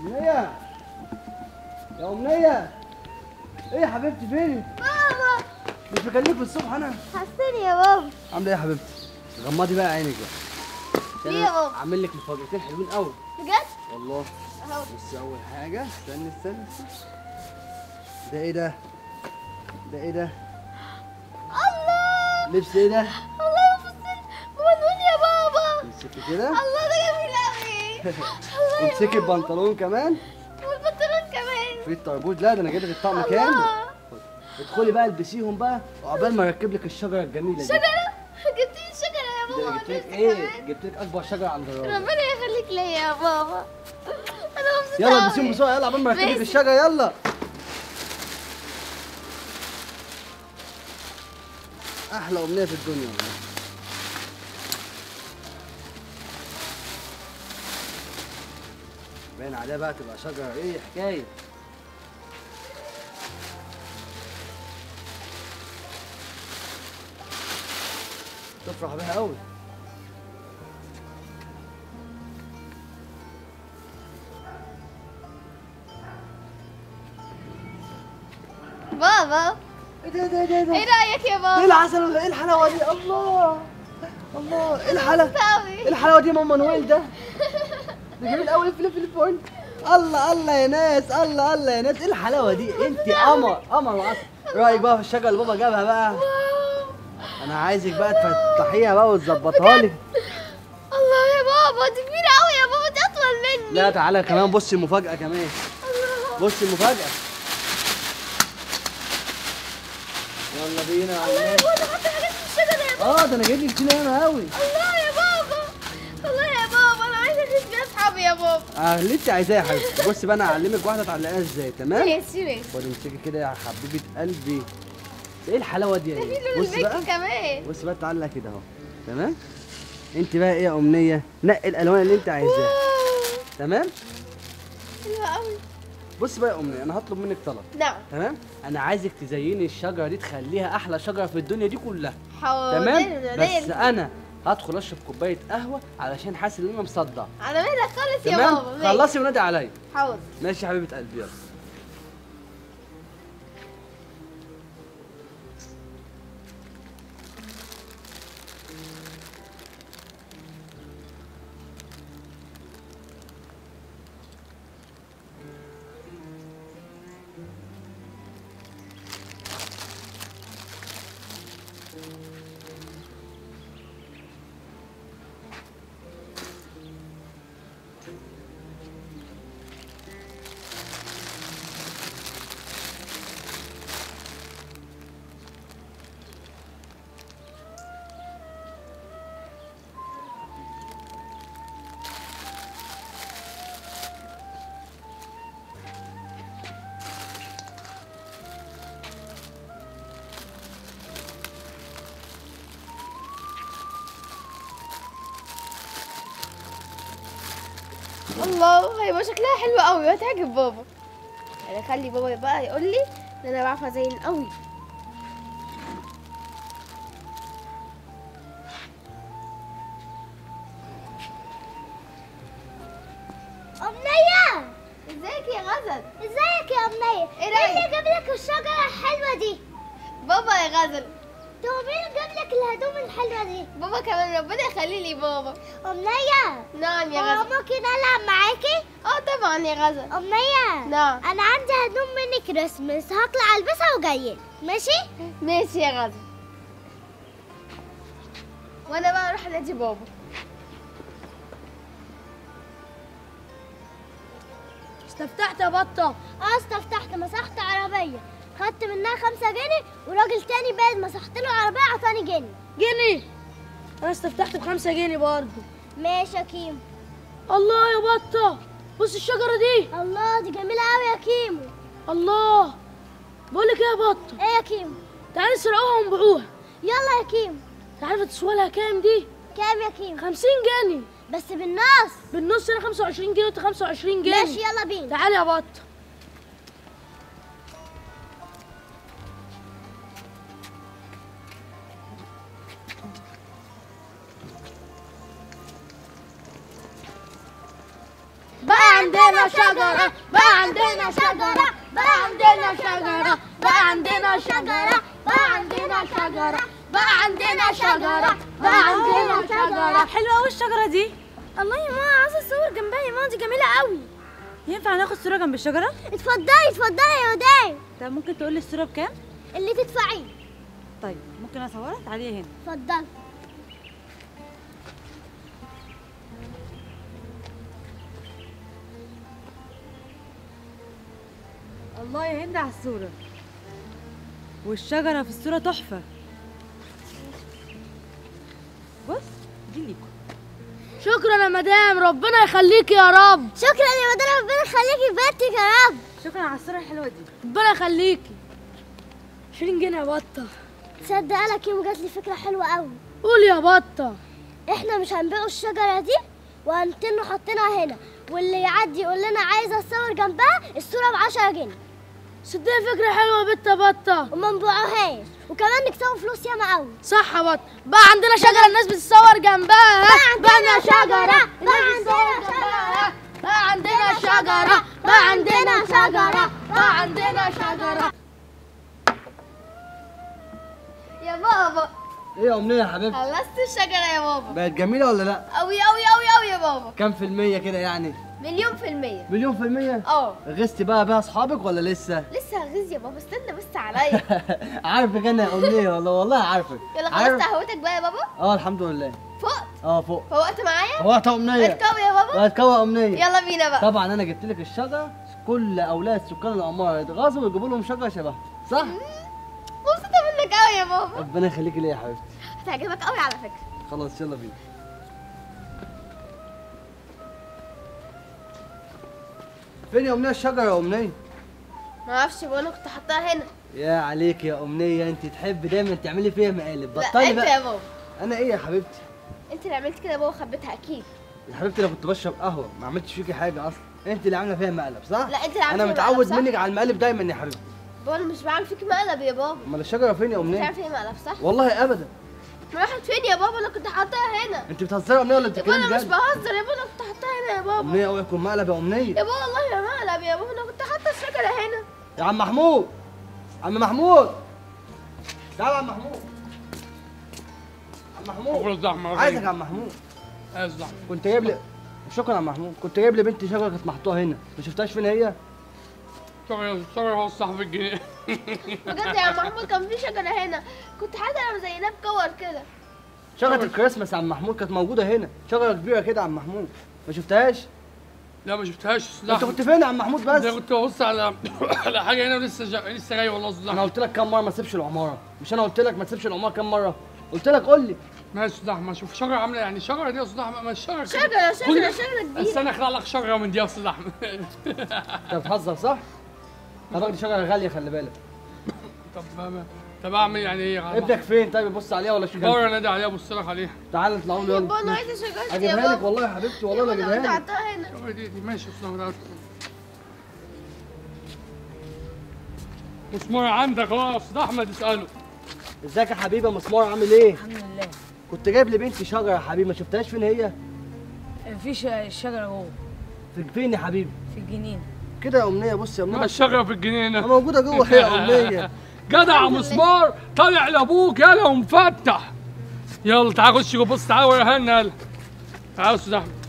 أمنية يا أمنية إيه يا حبيبتي فين؟ بابا مش بكلمك الصبح أنا حسني يا بابا عاملة إيه يا حبيبتي؟ غمضي بقى عينك بقى عشان ليه يا أنا بابا؟ عامل لك مفاجأتين حلوين قوي بجد والله اهو بصي أول حاجة استني استني استني. ده إيه ده؟ ده إيه ده؟ الله لبس إيه ده؟ الله يا فستان بنون يا بابا امسكي كده الله ده جميل قوي الله يا وامسكي بابا. البنطلون كمان والبنطلون كمان في الطربوش لا ده انا جايب لك الطقم كامل الله ادخلي بقى البسيهم بقى وعقبال ما اركب لك الشجره الجميله دي شجرة جبت لي شجرة يا ده بابا جبت لك لسه ايه كمان. جبت لك اكبر شجره عند الراجل ربنا يخليك ليا يا بابا انا مبسوطة يلا أوي. البسيهم بسرعه يلا عقبال ما اركب لك ماشي. الشجره يلا احلى امنيه في الدنيا والله باين عليها بقى تبقى شجره ايه حكايه تفرح بيها قوي بابا ايه ده ده ده ده ايه رأيك يا ايه بابا العسل ولا ايه الحلاوه دي الله الله ايه الحلاوه مبسوطة ايه أوي الحلاوه دي يا ماما نويل ده ده جميل قوي لف لف لف وانت الله الله يا ناس الله الله يا ناس ايه الحلاوه دي انت قمر قمر وعسل رايك بقى في الشجره اللي بابا جابها بقى واو. انا عايزك بقى تفتحيها بقى وتظبطها لي الله يا بابا دي كبيرة أوي يا بابا دي أطول مني لا تعالى كمان بصي المفاجاه كمان الله بصي المفاجاه يلا بينا يا الله يا عم بابا ده حط حاجات في الشجرة يا بابا اه ده انا جايب لك كتير ياما قوي الله يا بابا الله يا بابا أنا عايزة أجيب فيها أصحابي يا بابا اه اللي انت عايزاه يا حبيبتي بصي بقى انا هعلمك واحده تعلقيها ازاي تمام ماشي ماشي خدي امسكي كده يا حبيبه قلبي ده ايه الحلاوه دي يا ده في ايه لون بصي بقى الميك كمان بصي بقى تعلق كده اهو تمام انت بقى ايه يا امنيه نقي الالوان اللي انت عايزاها واو تمام حلوة أوي بصي بقى يا امنيه انا هطلب منك طلب نعم تمام انا عايزك تزيني الشجره دي تخليها احلى شجره في الدنيا دي كلها حاضر تمام ده بس ليه؟ انا هدخل اشرب كوبايه قهوه علشان حاسس ان انا مصدع على مهلك خالص يا تمام بابا ماشي. خلصي ونادي عليا حاضر ماشي يا حبيبه قلبي يلا الله هيبقى شكلها حلو قوي وهتعجب بابا يعني خلي بابا بقى يقول لي ان انا بعرف ازين قوي أمنية ازيك يا غزل ازيك يا أمنية إيه مين رأيك؟ اللي جاب لك الشجرة الحلوة دي بابا يا غزل طب مين جاب لك الهدوم الحلوة دي بابا كمان ربنا يخلي لي بابا أمنية نعم يا هو غزل ممكن ألعب معاكي اه طبعا يا غزل أمنية نعم أنا عندي هدوم ميني كريسمس هطلع ألبسها وجاية ماشي ماشي يا غزل وانا بقى اروح انادي بابا استفتحت يا بطة اه استفتحت مسحت عربية خدت منها خمسة جنيه وراجل تاني بعد مسحت له عربية عطاني جنيه جنيه انا استفتحت بخمسة جنيه برضه ماشي يا كيمو الله يا بطة بص الشجرة دي الله دي جميلة أوي يا كيمو الله بقول لك ايه يا بطة ايه يا كيمو تعالي نسرقوها ونبيعوها يلا يا كيمو انت عارفة تسوى لها كام دي كام يا كيمو 50 جنيه بس بالنص بالنص انا 25 جنيه وانت 25 جنيه ماشي يلا بينا تعالي يا بطة بقى عندنا شجرة بقى عندنا شجرة بقى عندنا شجرة بقى عندنا شجرة بقى عندنا شجرة بقى عندنا شجرة بقى عندنا شجرة حلوة أوي الشجرة دي الله يا ماما عايزه اصور جنبها يا ماما دي جميله قوي ينفع ناخد صورة جنب الشجرة؟ اتفضلي اتفضلي يا هدايا طب ممكن تقولي الصورة بكام؟ اللي تدفعيه طيب ممكن أصورها؟ تعالي هنا اتفضلي الله يا هند على الصورة والشجرة في الصورة تحفة بص دي ليكوا شكرا يا مدام ربنا يخليكي يا رب شكرا يا مدام ربنا يخليكي في بيتك يا رب شكرا على الصورة الحلوة دي ربنا يخليكي 20 جنيه يا بطة تصدق لك يوم جات لي فكره حلوه قوي قول يا بطة احنا مش هنبيعوا الشجره دي وهنتنوا حاطينها هنا واللي يعدي يقول لنا عايز اتصور جنبها الصوره ب 10 جنيه صدقني فكرة حلوة يا بت يا بطة وما نبيعوهاش وكمان نكسبوا فلوس ياما قوي صح يا بطة بقى عندنا شجرة الناس بتتصور جنبها بقى عندنا شجرة بقى عندنا شجره بقى عندنا شجرة بقى عندنا شجرة بقى عندنا شجرة يا بابا ايه يا امنيه يا حبيبتي خلصت الشجرة يا بابا بقت جميله ولا لا أوي أوي أوي أوي يا بابا كام في الميه كده يعني مليون في المية مليون في الميه اه غزتي بقى بيها اصحابك ولا لسه لسه هغيظ يا بابا استنى بس عليا عارفك انا يا امنيه والله والله عارفك يلا عارف- خلصت قهوتك بقى يا بابا اه الحمد لله فقت اه فوق فوقت معايا فوقت يا امنيه اتكوي يا بابا بقت كوى امنيه يلا بينا بقى طبعا انا جبت لك الشجره كل اولاد سكان العماره يتغاظوا ويجيبوا لهم شجره شبهها صح مبسوطة منك قوي يا بابا ربنا يخليكي ليا يا حبيبتي هتعجبك قوي على فكرة خلاص يلا بينا فين يا امنيه الشجره يا امنيه ما اعرفش بقى انا كنت حاطاها هنا يا عليك يا امنيه انت تحب دايما تعملي فيها مقالب لا بطلي انت بقى يا بابا انا ايه يا حبيبتي انت اللي عملت كده يا بابا خبيتها اكيد يا حبيبتي انا كنت بشرب قهوه ما عملتش فيكي حاجه اصلا انت اللي عامله فيها مقلب صح لا، انت اللي عاملة انا فيها متعود مقلب، صح؟ منك على المقالب دايما يا حبيبتي بابا انا مش بعمل فيك مقلب يا بابا امال الشجره فين يا انت امنيه عارف ايه مقلب صح؟ والله ابدا ما راحت فين يا بابا انا كنت حاطاها هنا انت بتهزري يا امنيه ولا يا بابا بتتكلمي انا مش بجد بهزر يا بابا انا كنت حاطاها هنا يا بابا امنيه اوعي يكون مقلب يا امنيه يا بابا والله ما مقلب يا بابا انا كنت حاطه الشجره هنا يا عم محمود عم محمود تعال يا عم محمود عم محمود الزحمة عايزك يا عم محمود الزحمة كنت جايب لي شكرا يا عم محمود كنت جايب لي بنتي شجره كانت محطوطه هنا ما شفتهاش فين هي شجرة شجرة هو الصح في الجنيه بجد يا عم محمود كان في شجره هنا كنت حاطه انا زيناه بكور كده شجره الكريسماس يا عم محمود كانت موجوده هنا شجره كبيره كده يا عم محمود ما شفتهاش لا ما شفتهاش انت زحمة كنت فين يا عم محمود بس انا كنت ببص على على حاجة هنا ولسه جا... لسه جاي والله انا زحمة قلت لك كام مره ما تسيبش العماره مش انا قلت لك ما تسيبش العماره كام مره قلت لك قول لي ماشي زحمة شوف شجرة عاملة يعني الشجرة دي يا أستاذ أحمد ما الشجرة كده. شجره شجره كل- شجره كبيره استنى اخلع لك شجرة من دي يا أستاذ أحمد انت بتهزر صح؟ طب دي شجره غاليه خلي بالك طب ما- طب أعمل يعني إيه يا ابنك فين طيب بص عليها ولا شو دور نادي عليها بص لك عليها تعالى اطلعوا لي يا بابا انا يلا عايزه شجره يا اجيبها لك بابا والله يا حبيبتي يا والله بابا انا انا اجيبها كنت لك حاطاها هنا الشجرة دي دي ماشي يا أستاذ أحمد مسمار عندك أهو يا أستاذ أحمد اسأله ازيك يا حبيبي يا مسمار عامل ايه؟ الحمد لله كنت جايب لبنتي شجره يا حبيبي ما شفتهاش فين هي؟ مفيش الشجرة جوه في فين يا حبيبي؟ في الجنينة كده يا امنيه بص يا ما امنيه الشجرة في الجنينة موجوده جوه هي يا امنيه جدع مسمار طالع لابوك يلا ومفتح يلا تعال خش جوه بص تعال وريها لنا يلا تعال يا استاذ احمد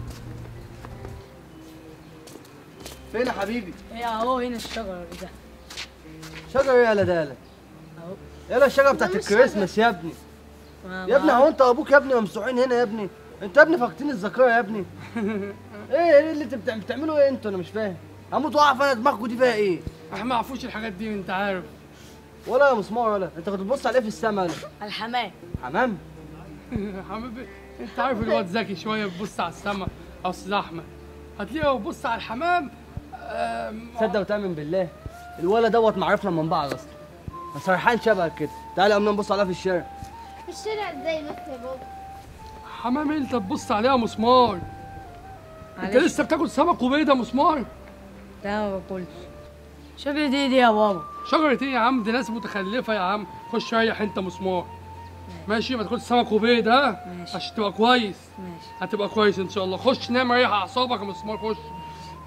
فين يا حبيبي؟ هي اهو هنا الشجرة ده شجره ايه يا لدالة؟ اهو يلا الشجره بتاعت الكريسماس يا ابني ما- يا ابني ما- هو انت وابوك يا ابني ممسوحين هنا يا ابني انت يا ابني فاقدين الذاكره يا ابني ايه ايه اللي انت بتع- بتعملوا ايه انتوا انا مش فاهم هموت واقف انا دماغكم دي فيها ايه احنا ما عرفوش الحاجات دي انت عارف ولا يا مسمار ولا انت كنت بتبص على ايه في السما ولا الحمام حمام حبيبي انت عارف الواد ذكي شويه بيبص على السما او استاذ احمد هتلاقيه بيبص على الحمام آم، تصدق وتامن بالله الولد دوت معرفنا من بعض اصلا بس ريحان شبهك كده تعالى قمنا نبص عليها في الشارع في الشارع ازاي بس يا بابا حمام انت تبص عليها مسمار انت معلش. لسه بتاكل سمك وبيض يا مسمار لا ما باكلش شجرة دي دي يا بابا شجرة ايه يا عم دي ناس متخلفة يا عم خش ريح انت مسمار ماشي ما تاكلش سمك وبيض ها ماشي. عشان تبقى كويس ماشي هتبقى كويس ان شاء الله خش نام ريح اعصابك يا مسمار خش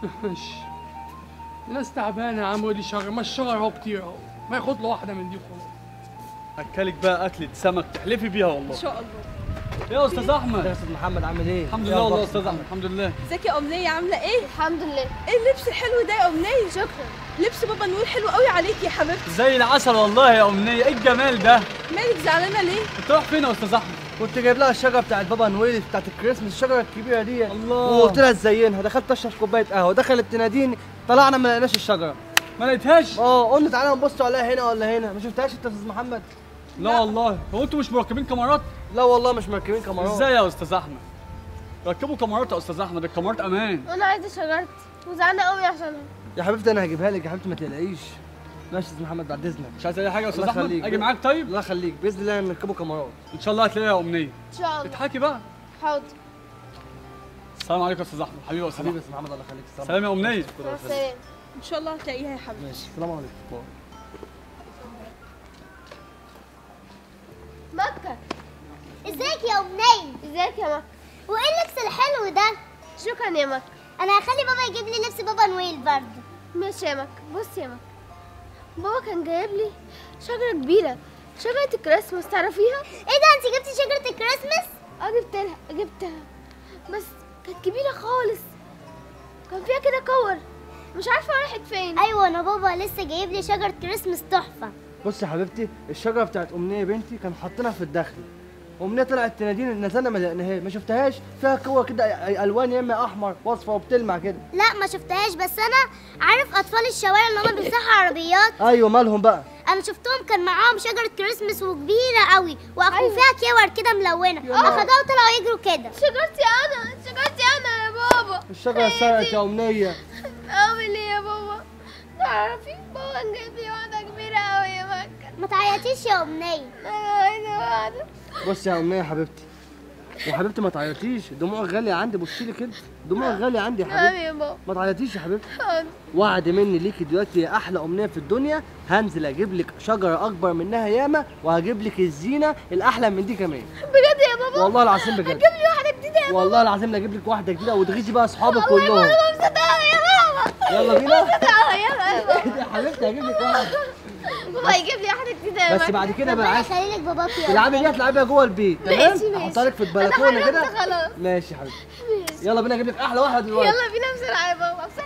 ماشي الناس تعبانه يا عم ودي شجر ما الشجر اهو كتير اهو ما ياخد له واحده من دي وخلاص اكلك بقى اكلة سمك تحلفي بيها والله ان شاء الله يا استاذ احمد يا استاذ محمد عامل ايه؟ الحمد يا لله والله أخبارك؟ يا استاذ احمد الحمد لله ازيك يا امنيه عامله ايه الحمد لله ايه اللبس الحلو ده يا امنيه شكرا لبس بابا نور حلو قوي عليك يا حبيبتي زي العسل والله يا امنيه ايه الجمال ده مالك زعلانه ليه انت رايح فين يا استاذ احمد كنت جايب لها الشجره بتاعت بابا نويل بتاعت الكريسماس الشجره الكبيره دي الله. وقلت لها تزينها دخلت اشرب كوبايه قهوه دخلت تناديني طلعنا ما لقيناش الشجره ما لقيتهاش اه قلنا تعالى نبص عليها هنا ولا هنا ما شفتهاش انت يا استاذ محمد لا والله هو انتوا مش مركبين كاميرات لا والله مش مركبين كاميرات ازاي يا استاذ احمد ركبوا كاميرات يا استاذ احمد الكاميرات امان وانا عايزه شجرتي وزعلانه قوي عشانها يا حبيبتي انا هجيبها لك يا حبيبتي ما تقلقيش ماشي يا استاذ محمد بعد اذنك مش عايز اي حاجه يا استاذ الله احمد يخليك. اجي معاك طيب الله يخليك باذن الله نركبوا كاميرات ان شاء الله هتلاقيها يا امنيه ان شاء الله اضحكي بقى حاضر السلام عليكم يا استاذ احمد حبيبي يا استاذ حبيبي يا احمد استاذ محمد الله يخليك السلام سلام يا امنيه مع السلامه ان شاء الله هتلاقيها يا حبيبتي ماشي السلام عليكم باي. مكه ازيك يا امنيه ازيك يا مكه وايه اللبس الحلو ده شكرا يا مكه انا هخلي بابا يجيب لي لبس بابا نويل برضه ماشي يا مكه بص يا مكه بابا كان جايب لي شجره كبيره شجره الكريسماس تعرفيها ايه ده انت جبتي شجره الكريسماس اه جبت لها جبتها بس كانت كبيره خالص كان فيها كده كور مش عارفه راحت فين ايوه انا بابا لسه جايب لي شجره كريسماس تحفه بصي يا حبيبتي الشجره بتاعت امنيه بنتي كان حاطينها في الداخل امنيه طلعت تنادينا نزلنا ما لقيناهاش ما شفتهاش فيها كور كده الوان يا اما احمر واصفر وبتلمع كده لا ما شفتهاش بس انا عارف اطفال الشوارع اللي هم بيمسحوا عربيات ايوه مالهم بقى انا شفتهم كان معاهم شجره كريسماس وكبيره قوي واخدوا فيها كور كده ملونه اخدوها وطلعوا يجروا كده شجرتي انا شجرتي انا يا بابا الشجره سرقت يا امنيه اعمل ايه يا بابا تعرفي بابا كان جايب لي واحده كبيره قوي يا مكه ما تعيطيش يا امنيه انا عايزه واحده بصي يا امنيه يا حبيبتي يا حبيبتي ما تعيطيش دموعك غاليه عندي بصي لي كده دموعك غاليه عندي يا نعم حبيبتي يا بابا ما تعيطيش يا حبيبتي حاضر. وعد مني ليكي دلوقتي يا احلى امنيه في الدنيا هنزل اجيب لك شجره اكبر منها ياما وهجيب لك الزينه الاحلى من دي كمان بجد يا بابا والله العظيم بجد جيب لي واحده جديده يا والله العظيم لا اجيب لك واحده جديده وتغيظي بقى اصحابك والله كلهم انا مبسوطه قوي يا بابا يلا بينا مبسوطه يلا يا بابا يا حبيبتي هجيب لك واحده بابا يجيب لي واحده جديده يا بس مكة. بعد كده بقى ربنا عايز يخلي لك باباك يا تلعبي دي هتلعبيها جوه البيت تمام ماشي، ماشي. احطها لك في البلكونه أنا كده خلاص. ماشي يا حبيبتي يلا بينا اجيب لك احلى واحده دلوقتي يلا بينا بسرعه يا بابا بسرعه